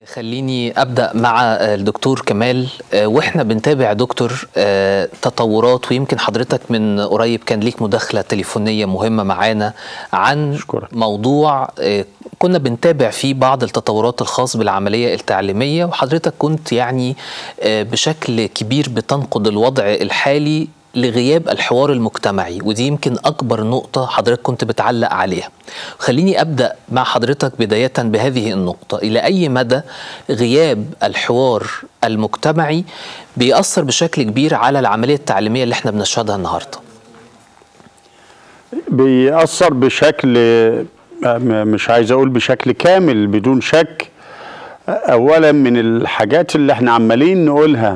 خليني ابدا مع الدكتور كمال واحنا بنتابع دكتور تطورات ويمكن حضرتك من قريب كان ليك مداخله تليفونيه مهمه معانا عن أشكرك. موضوع كنا بنتابع فيه بعض التطورات الخاص بالعمليه التعليميه وحضرتك كنت يعني بشكل كبير بتنقد الوضع الحالي لغياب الحوار المجتمعي ودي يمكن أكبر نقطة حضرتك كنت بتعلق عليها خليني أبدأ مع حضرتك بداية بهذه النقطة إلى أي مدى غياب الحوار المجتمعي بيأثر بشكل كبير على العملية التعليمية اللي احنا بنشهدها النهاردة بيأثر بشكل مش عايز أقول بشكل كامل بدون شك أولا من الحاجات اللي احنا عمالين نقولها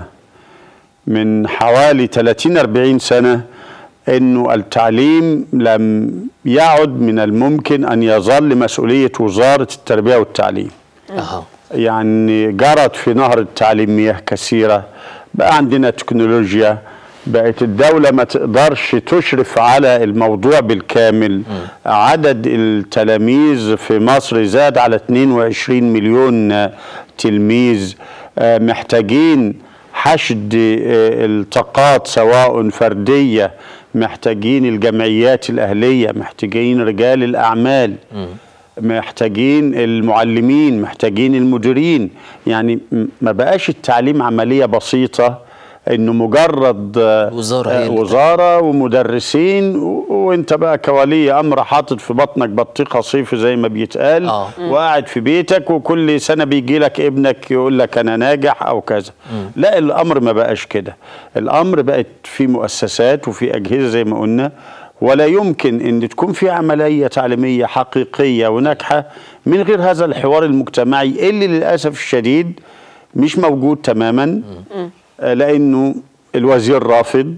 من حوالي 30 40 سنه انه التعليم لم يعد من الممكن ان يظل مسؤوليه وزاره التربيه والتعليم. أه. يعني جرت في نهر التعليم مياه كثيره بقى عندنا تكنولوجيا بقت الدوله ما تقدرش تشرف على الموضوع بالكامل م. عدد التلاميذ في مصر زاد على 22 مليون تلميذ محتاجين حشد الطاقات سواء فردية محتاجين الجمعيات الأهلية محتاجين رجال الأعمال م. محتاجين المعلمين محتاجين المديرين يعني ما بقاش التعليم عملية بسيطة انه مجرد وزارة, وزارة ومدرسين وانت بقى كولي امر حاطط في بطنك بطيخه صيف زي ما بيتقال آه. وقاعد في بيتك وكل سنه بيجي لك ابنك يقول لك انا ناجح او كذا م. لا الامر ما بقاش كده الامر بقت في مؤسسات وفي اجهزه زي ما قلنا ولا يمكن ان تكون في عمليه تعليميه حقيقيه وناجحه من غير هذا الحوار المجتمعي اللي للاسف الشديد مش موجود تماما م. لانه الوزير رافض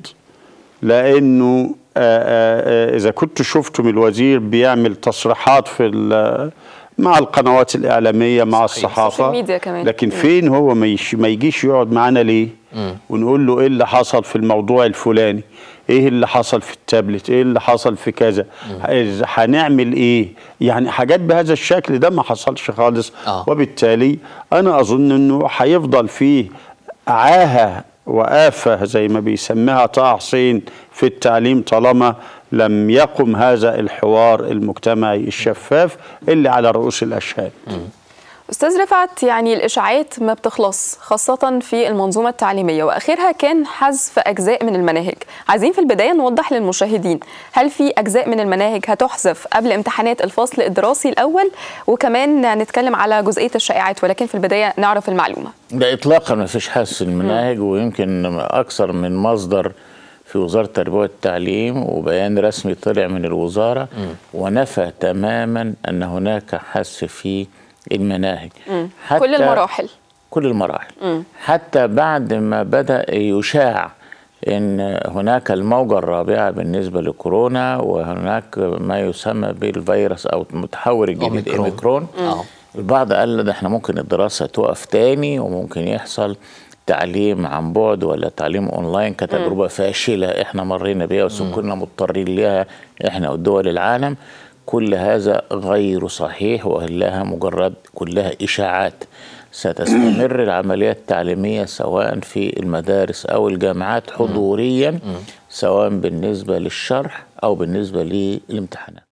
لانه اذا كنت شفتم الوزير بيعمل تصريحات في مع القنوات الاعلاميه مع الصحافه الميديا كمان. لكن فين هو ما, ما يجيش يقعد معانا ليه ونقول له ايه اللي حصل في الموضوع الفلاني ايه اللي حصل في التابلت ايه اللي حصل في كذا هنعمل ايه يعني حاجات بهذا الشكل ده ما حصلش خالص آه. وبالتالي انا اظن انه هيفضل فيه عاهة وآفة زي ما بيسميها طه حسين في التعليم طالما لم يقم هذا الحوار المجتمعي الشفاف اللي على رؤوس الأشهاد استاذ رفعت يعني الاشاعات ما بتخلص خاصه في المنظومه التعليميه واخرها كان حذف اجزاء من المناهج عايزين في البدايه نوضح للمشاهدين هل في اجزاء من المناهج هتحذف قبل امتحانات الفصل الدراسي الاول وكمان نتكلم على جزئيه الشائعات ولكن في البدايه نعرف المعلومه ده اطلاقا ما فيش حذف المناهج ويمكن اكثر من مصدر في وزاره التربيه والتعليم وبيان رسمي طلع من الوزاره م. ونفى تماما ان هناك حذف في المناهج حتى كل المراحل كل المراحل مم. حتى بعد ما بدا يشاع ان هناك الموجه الرابعه بالنسبه لكورونا وهناك ما يسمى بالفيروس او المتحور الجديد اوميكرون البعض قال ده احنا ممكن الدراسه توقف تاني وممكن يحصل تعليم عن بعد ولا تعليم اونلاين كتجربه مم. فاشله احنا مرينا بيها وكنا مضطرين ليها احنا ودول العالم كل هذا غير صحيح وإلاها مجرد كلها إشاعات ستستمر العملية التعليمية سواء في المدارس أو الجامعات حضوريا سواء بالنسبة للشرح أو بالنسبة للامتحانات